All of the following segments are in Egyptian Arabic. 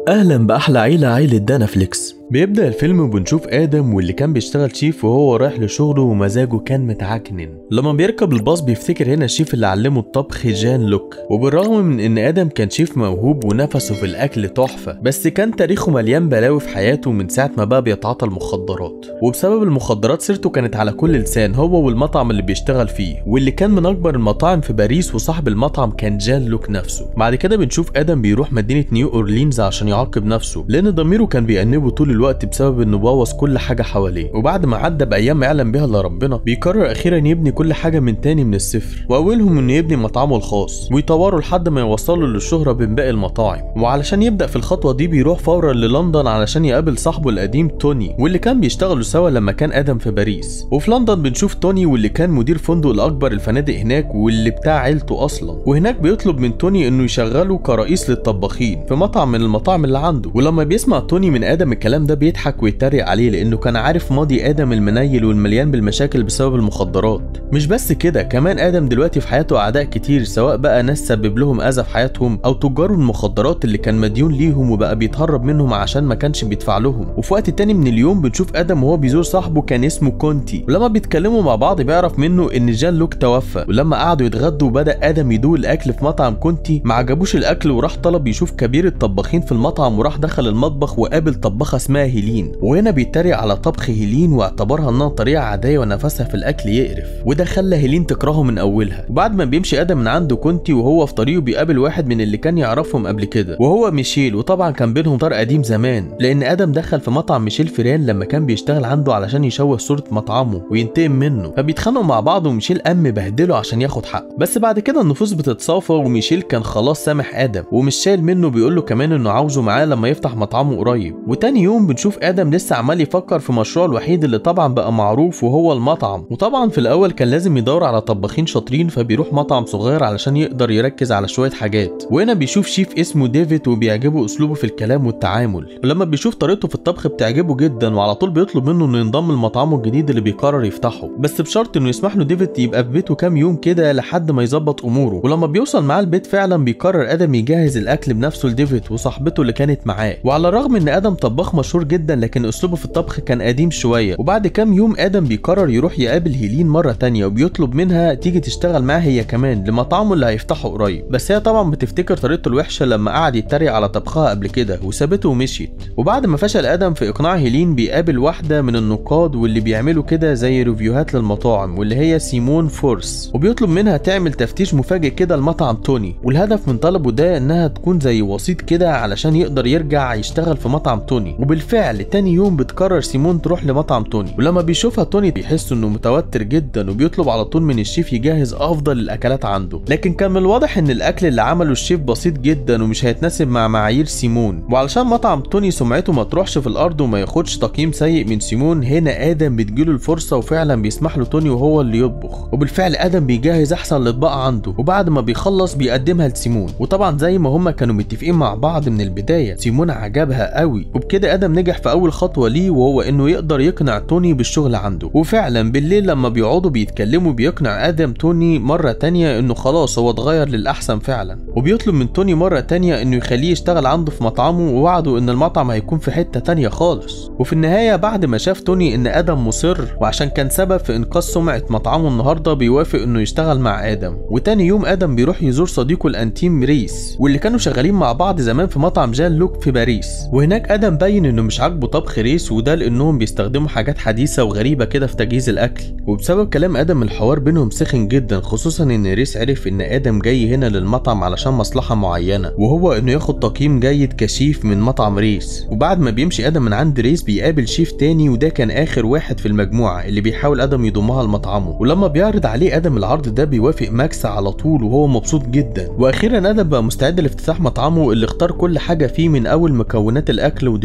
اهلا باحلى عيله عيله دانافليكس بيبدأ الفيلم وبنشوف آدم واللي كان بيشتغل شيف وهو رايح لشغله ومزاجه كان متعكنن لما بيركب الباص بيفتكر هنا الشيف اللي علمه الطبخ جان لوك وبالرغم من ان آدم كان شيف موهوب ونفسه في الأكل تحفة بس كان تاريخه مليان بلاوي في حياته من ساعة ما بقى بيتعاطى المخدرات وبسبب المخدرات سيرته كانت على كل لسان هو والمطعم اللي بيشتغل فيه واللي كان من أكبر المطاعم في باريس وصاحب المطعم كان جان لوك نفسه بعد كده بنشوف آدم بيروح مدينة نيو أورلينز عشان يعاقب نفسه لأن ضميره كان بيأنبه طول الوقت بسبب انه بوظ كل حاجه حواليه وبعد ما عدى بايام ما يعلم بها الا ربنا بيقرر اخيرا يبني كل حاجه من تاني من الصفر واولهم انه يبني مطعمه الخاص ويطوره لحد ما يوصله للشهره بين باقي المطاعم وعلشان يبدا في الخطوه دي بيروح فورا للندن علشان يقابل صاحبه القديم توني واللي كان بيشتغلوا سوا لما كان ادم في باريس وفي لندن بنشوف توني واللي كان مدير فندق الاكبر الفنادق هناك واللي بتاع عيلته اصلا وهناك بيطلب من توني انه يشغله كرئيس للطباخين في مطعم من المطاعم اللي عنده ولما بيسمع توني من ادم الكلام ده بيضحك ويتريق عليه لانه كان عارف ماضي ادم المنيل والمليان بالمشاكل بسبب المخدرات مش بس كده كمان ادم دلوقتي في حياته اعداء كتير سواء بقى ناس سبب لهم اذى في حياتهم او تجار المخدرات اللي كان مديون ليهم وبقى بيتهرب منهم عشان ما كانش بيدفع لهم وفي وقت تاني من اليوم بنشوف ادم وهو بيزور صاحبه كان اسمه كونتي ولما بيتكلموا مع بعض بيعرف منه ان جان لوك توفى ولما قعدوا يتغدوا بدا ادم يدوق الاكل في مطعم كونتي ما عجبوش الاكل وراح طلب يشوف كبير الطباخين في المطعم وراح دخل المطبخ وقابل طباخه اسمها هيلين وهنا بيتريق على طبخ هيلين واعتبرها انها طريقه عاديه ونفسها في الاكل يقرف وده خلى هيلين تكرهه من اولها وبعد ما بيمشي ادم من عنده كونتي وهو في طريقه بيقابل واحد من اللي كان يعرفهم قبل كده وهو ميشيل وطبعا كان بينهم طار قديم زمان لان ادم دخل في مطعم ميشيل فيران لما كان بيشتغل عنده علشان يشوه صوره مطعمه وينتقم منه فبيتخانقوا مع بعض وميشيل قام مبهدله عشان ياخد حقه بس بعد كده النفوس بتتصافى وميشيل كان خلاص سامح ادم ومش شايل منه بيقول له كمان انه عاوزه معاه لما يفتح مطعمه قريب وتاني يوم بنشوف ادم لسه عمال يفكر في مشروعه الوحيد اللي طبعا بقى معروف وهو المطعم وطبعا في الاول كان لازم يدور على طباخين شاطرين فبيروح مطعم صغير علشان يقدر يركز على شويه حاجات وهنا بيشوف شيف اسمه ديفيد وبيعجبه اسلوبه في الكلام والتعامل ولما بيشوف طريقته في الطبخ بتعجبه جدا وعلى طول بيطلب منه انه ينضم لمطعمه الجديد اللي بيقرر يفتحه بس بشرط انه يسمح له ديفيد يبقى في بيته كام يوم كده لحد ما يظبط اموره ولما بيوصل معاه البيت فعلا بيقرر ادم يجهز الاكل بنفسه لديفيد وصاحبته اللي كانت معاه وعلى الرغم ان ادم طباخ مشهور جدا لكن اسلوبه في الطبخ كان قديم شويه وبعد كام يوم ادم بيقرر يروح يقابل هيلين مره تانية وبيطلب منها تيجي تشتغل معاه هي كمان لمطعمه اللي هيفتحه قريب بس هي طبعا بتفتكر طريقته الوحشه لما قعد يتريق على طبخها قبل كده وسابته ومشيت وبعد ما فشل ادم في اقناع هيلين بيقابل واحده من النقاد واللي بيعملوا كده زي ريفيوهات للمطاعم واللي هي سيمون فورس وبيطلب منها تعمل تفتيش مفاجئ كده لمطعم توني والهدف من طلبه ده انها تكون زي وسيط كده علشان يقدر يرجع يشتغل في مطعم توني وبالفعل تاني يوم بتقرر سيمون تروح لمطعم توني ولما بيشوفها توني بيحس انه متوتر جدا وبيطلب على طول من الشيف يجهز افضل الاكلات عنده لكن كان من الواضح ان الاكل اللي عمله الشيف بسيط جدا ومش هيتناسب مع معايير سيمون وعلشان مطعم توني سمعته ما تروحش في الارض وما ياخدش تقييم سيء من سيمون هنا ادم بتجيله الفرصه وفعلا بيسمح له توني وهو اللي يطبخ وبالفعل ادم بيجهز احسن الاطباق عنده وبعد ما بيخلص بيقدمها لسيمون وطبعا زي ما هما كانوا متفقين مع بعض من البدايه سيمون عجبها قوي وبكده ادم نجح في اول خطوه ليه وهو انه يقدر يقنع توني بالشغل عنده وفعلا بالليل لما بيقعدوا بيتكلموا بيقنع ادم توني مره تانية انه خلاص هو اتغير للاحسن فعلا وبيطلب من توني مره تانية انه يخليه يشتغل عنده في مطعمه ووعده ان المطعم هيكون في حته تانية خالص وفي النهايه بعد ما شاف توني ان ادم مصر وعشان كان سبب في انقاذ سمعه مطعمه النهارده بيوافق انه يشتغل مع ادم وتاني يوم ادم بيروح يزور صديقه الانتيم ريس واللي كانوا شغالين مع بعض زمان في مطعم جان لوك في باريس وهناك ادم باين انه مش عاجبه طبخ ريس وده لانهم بيستخدموا حاجات حديثه وغريبه كده في تجهيز الاكل وبسبب كلام ادم الحوار بينهم سخن جدا خصوصا ان ريس عرف ان ادم جاي هنا للمطعم علشان مصلحه معينه وهو انه ياخد تقييم جيد كشيف من مطعم ريس وبعد ما بيمشي ادم من عند ريس بيقابل شيف تاني وده كان اخر واحد في المجموعه اللي بيحاول ادم يضمها لمطعمه ولما بيعرض عليه ادم العرض ده بيوافق ماكس على طول وهو مبسوط جدا واخيرا ادم بقى مستعد لافتتاح مطعمه اللي اختار كل حاجه فيه من اول مكونات الاكل وديكورات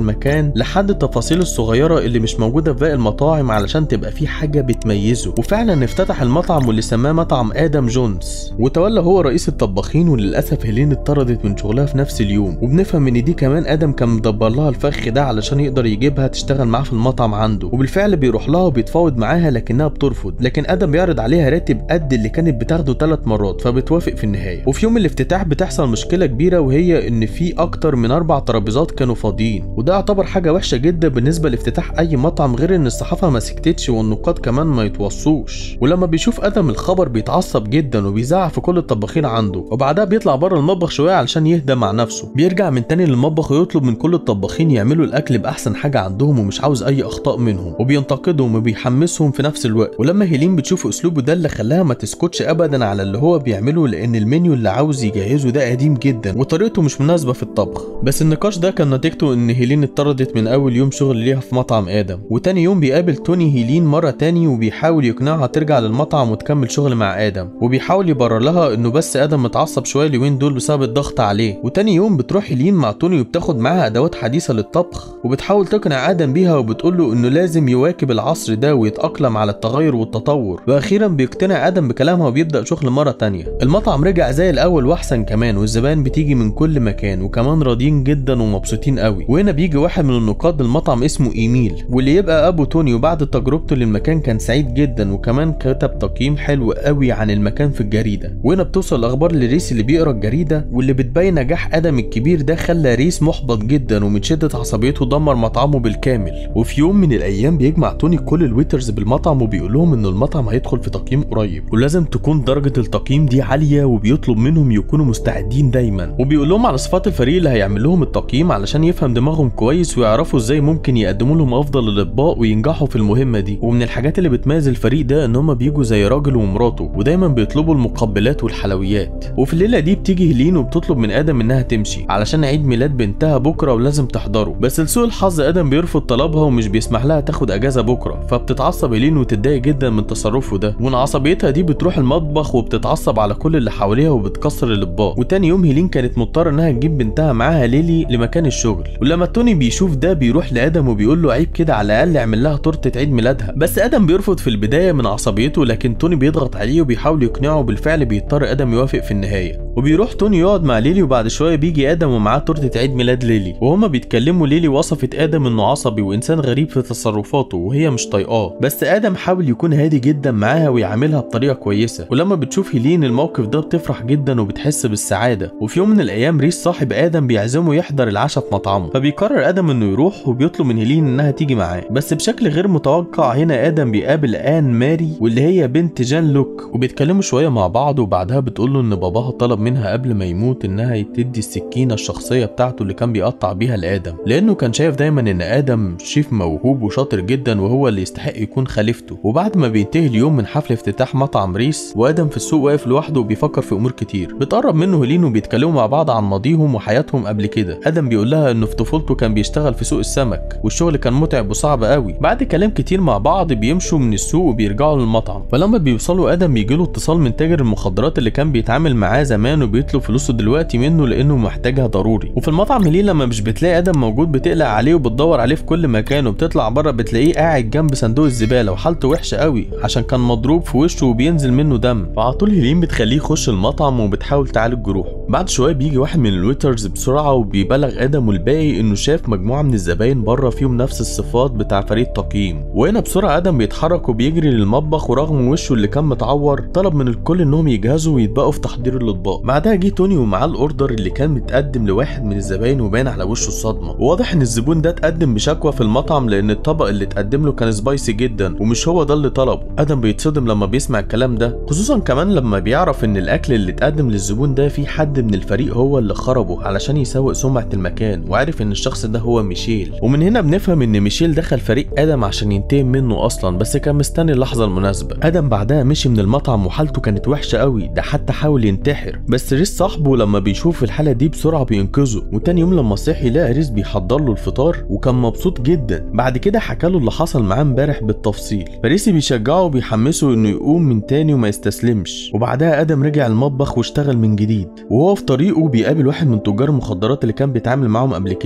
المكان لحد التفاصيل الصغيره اللي مش موجوده في باقي المطاعم علشان تبقى في حاجه بتميزه وفعلا افتتح المطعم واللي سماه مطعم ادم جونز وتولى هو رئيس الطباخين وللاسف هيلين اتطردت من شغلها في نفس اليوم وبنفهم ان دي كمان ادم كان مدبر لها الفخ ده علشان يقدر يجيبها تشتغل معاه في المطعم عنده وبالفعل بيروح لها وبيتفاوض معاها لكنها بترفض لكن ادم بيعرض عليها راتب قد اللي كانت بتاخده ثلاث مرات فبتوافق في النهايه وفي يوم الافتتاح بتحصل مشكله كبيره وهي ان في اكتر من اربع ترابيزات كانوا فاضيين وده يعتبر حاجه وحشه جدا بالنسبه لافتتاح اي مطعم غير ان الصحافه ما سكتتش والنقاد كمان ما يتوصوش ولما بيشوف ادم الخبر بيتعصب جدا وبيزعق في كل الطباخين عنده وبعدها بيطلع بره المطبخ شويه علشان يهدى مع نفسه بيرجع من تاني للمطبخ ويطلب من كل الطباخين يعملوا الاكل باحسن حاجه عندهم ومش عاوز اي اخطاء منهم وبينتقدهم وبيحمسهم في نفس الوقت ولما هيلين بتشوف اسلوبه ده اللي خلاها ما تسكتش ابدا على اللي هو بيعمله لان المنيو اللي عاوز يجهزه ده قديم جدا وطريقته مش مناسبه في الطبخ بس النقاش ده كان نتيجته ان هيلين اتطردت من اول يوم شغل ليها في مطعم ادم وتاني يوم بيقابل توني هيلين مره تاني وبيحاول يقنعها ترجع للمطعم وتكمل شغل مع ادم وبيحاول يبرر لها انه بس ادم متعصب شويه اليومين دول بسبب الضغط عليه وتاني يوم بتروح هيلين مع توني وبتاخد معاها ادوات حديثه للطبخ وبتحاول تقنع ادم بيها وبتقول له انه لازم يواكب العصر ده ويتاقلم على التغير والتطور واخيرا بيقتنع ادم بكلامها وبيبدا شغل مره تانية المطعم رجع زي الاول واحسن كمان والزبائن بتيجي من كل مكان وكمان راضيين جدا ومبسوطين قوي وهنا بيجي واحد من النقاد المطعم اسمه ايميل واللي يبقى ابو توني وبعد تجربته للمكان كان سعيد جدا وكمان كتب تقييم حلو قوي عن المكان في الجريده وهنا بتوصل الاخبار لريس اللي بيقرا الجريده واللي بتبين نجاح ادم الكبير ده خلى ريس محبط جدا ومن شده عصبيته دمر مطعمه بالكامل وفي يوم من الايام بيجمع توني كل الويترز بالمطعم وبيقول لهم ان المطعم هيدخل في تقييم قريب ولازم تكون درجه التقييم دي عاليه وبيطلب منهم يكونوا مستعدين دايما وبيقول لهم على صفات الفريق اللي هيعمل لهم التقييم علشان يفهم دماغهم كويس ويعرفوا ازاي ممكن يقدموا لهم افضل الاطباق وينجحوا في المهمه دي ومن الحاجات اللي بتميز الفريق ده ان هم بيجوا زي راجل ومراته ودايما بيطلبوا المقبلات والحلويات وفي الليله دي بتيجي هيلين وبتطلب من ادم انها تمشي علشان عيد ميلاد بنتها بكره ولازم تحضره بس لسوء الحظ ادم بيرفض طلبها ومش بيسمح لها تاخد اجازه بكره فبتتعصب هيلين وتتضايق جدا من تصرفه ده ومن عصبيتها دي بتروح المطبخ وبتتعصب على كل اللي حواليها وبتكسر الاطباق وتاني يوم هيلين كانت مضطره انها تجيب بنتها معاها ليلي لمكان الشغل ولما توني بيشوف ده بيروح لادم وبيقول له عيب كده على الاقل اعمل لها تورته عيد ميلادها بس ادم بيرفض في البدايه من عصبيته لكن توني بيضغط عليه وبيحاول يقنعه بالفعل بيضطر ادم يوافق في النهايه وبيروح توني يقعد مع ليلي وبعد شويه بيجي ادم ومعاه تورته عيد ميلاد ليلي وهما بيتكلموا ليلي وصفت ادم انه عصبي وانسان غريب في تصرفاته وهي مش طايقاه بس ادم حاول يكون هادي جدا معاها ويعاملها بطريقه كويسه ولما بتشوف هيلين الموقف ده بتفرح جدا وبتحس بالسعاده وفي يوم من الايام ريس صاحب ادم بيعزمه يحضر العشاء في مطعمه فبيقرر ادم انه يروح وبيطلب من هيلين انها تيجي معاه بس بشكل غير متوقع هنا ادم بيقابل ان ماري واللي هي بنت جان لوك وبيتكلموا شويه مع بعض وبعدها بتقول له ان باباها طلب منها قبل ما يموت انها تدي السكينه الشخصيه بتاعته اللي كان بيقطع بيها لادم لانه كان شايف دايما ان ادم شيف موهوب وشاطر جدا وهو اللي يستحق يكون خليفته وبعد ما بينتهي اليوم من حفل افتتاح مطعم ريس وادم في السوق واقف لوحده وبيفكر في امور كتير بتقرب منه هيلين وبيتكلموا مع بعض عن ماضيهم وحياتهم قبل كده ادم بيقول لها انه في طفولته كان بيشتغل في سوق السمك والشغل كان متعب وصعب قوي بعد كلام كتير مع بعض بيمشوا من السوق وبيرجعوا للمطعم فلما بيوصلوا ادم بيجيله اتصال من تاجر المخدرات اللي كان بيتعامل معاه زمان وبيطلب فلوسه دلوقتي منه لانه محتاجها ضروري وفي المطعم هيلين لما مش بتلاقي ادم موجود بتقلق عليه وبتدور عليه في كل مكان وبتطلع بره بتلاقيه قاعد جنب صندوق الزباله وحالته وحشه قوي عشان كان مضروب في وشه وبينزل منه دم فعلى طول هيلين بتخليه يخش المطعم وبتحاول تعالج جروحه بعد شويه بيجي واحد من الويترز بسرعه وبيبلغ ادم والباقي انه شاف مجموعه من الزباين بره فيهم نفس الصفات بتاع فريق التقييم وهنا بسرعه ادم بيتحرك وبيجري للمطبخ ورغم وشه اللي كان متعور طلب من الكل انهم يجهزوا ويتبقوا في تحضير الاطباق بعدها جه توني ومعاه الاوردر اللي كان متقدم لواحد من الزباين وبان على وشه الصدمه وواضح ان الزبون ده اتقدم بشكوى في المطعم لان الطبق اللي اتقدم له كان سبايسي جدا ومش هو ده اللي طلبه ادم بيتصدم لما بيسمع الكلام ده خصوصا كمان لما بيعرف ان الاكل اللي اتقدم للزبون ده في حد من الفريق هو اللي خربه علشان يسوق سمعه المكان وعارف ان الشخص ده هو ميشيل ومن هنا بنفهم ان ميشيل دخل فريق ادم عشان ينتقم منه اصلا بس كان مستني اللحظه المناسبه ادم بعدها مشي من المطعم وحالته كانت وحشه قوي ده حتى حاول ينتحر بس ريس صاحبه لما بيشوف الحاله دي بسرعه بينقذه وتاني يوم لما صحي لقى ريس بيحضر له الفطار وكان مبسوط جدا بعد كده حكى له اللي حصل معاه امبارح بالتفصيل فريسي بيشجعه وبيحمسه انه يقوم من تاني وما يستسلمش وبعدها ادم رجع المطبخ واشتغل من جديد وهو في طريقه بيقابل واحد من تجار المخدرات اللي كان بيتعامل معاهم قبل كده بس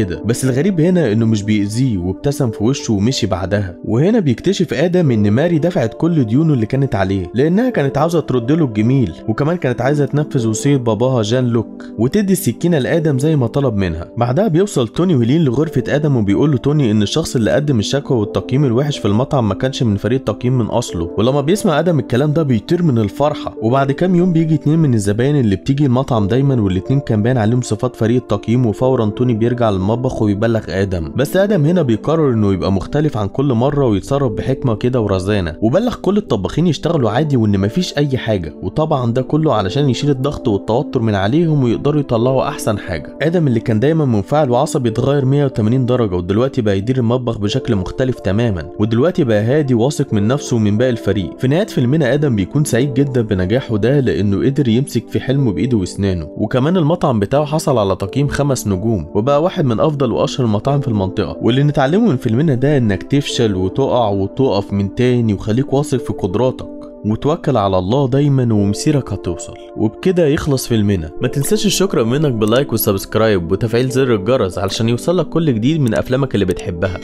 الغريب هنا انه مش بيأذيه وابتسم في وشه ومشي بعدها وهنا بيكتشف ادم ان ماري دفعت كل ديونه اللي كانت عليه لانها كانت عاوزه ترد له الجميل وكمان كانت عايزه تنفذ وصيه باباها جان لوك وتدي السكينه لادم زي ما طلب منها بعدها بيوصل توني ويلين لغرفه ادم وبيقول له توني ان الشخص اللي قدم الشكوى والتقييم الوحش في المطعم ما كانش من فريق التقييم من اصله ولما بيسمع ادم الكلام ده بيطير من الفرحه وبعد كام يوم بيجي اتنين من الزباين اللي بتيجي المطعم دايما والاتنين كان باين عليهم صفات فريق التقييم وفورا توني بيرجع للمطبخ وبيبلغ ادم بس ادم هنا بيقرر انه يبقى مختلف عن كل مره ويتصرف بحكمه كده ورزانه وبلغ كل الطباخين يشتغلوا عادي وان مفيش اي حاجه وطبعا ده كله علشان يشيل الضغط والتوتر من عليهم ويقدروا يطلعوا احسن حاجه ادم اللي كان دايما منفعل وعصبي اتغير 180 درجه ودلوقتي بقى يدير المطبخ بشكل مختلف تماما ودلوقتي بقى هادي واثق من نفسه ومن باقي الفريق في نهايه فيلمنا ادم بيكون سعيد جدا بنجاحه ده لانه قدر يمسك في حلمه بايده واسنانه وكمان المطعم بتاعه حصل على تقييم خمس نجوم وبقى واحد من افضل واشهر المطاعم في المنطقه واللي نتعلمه من فيلمنا ده انك تفشل وتقع وتقف من تاني وخليك واثق في قدراتك وتوكل على الله دايما ومسيرك هتوصل وبكده يخلص فيلمنا ما تنساش الشكر منك بلايك وسبسكرايب وتفعيل زر الجرس علشان يوصلك كل جديد من افلامك اللي بتحبها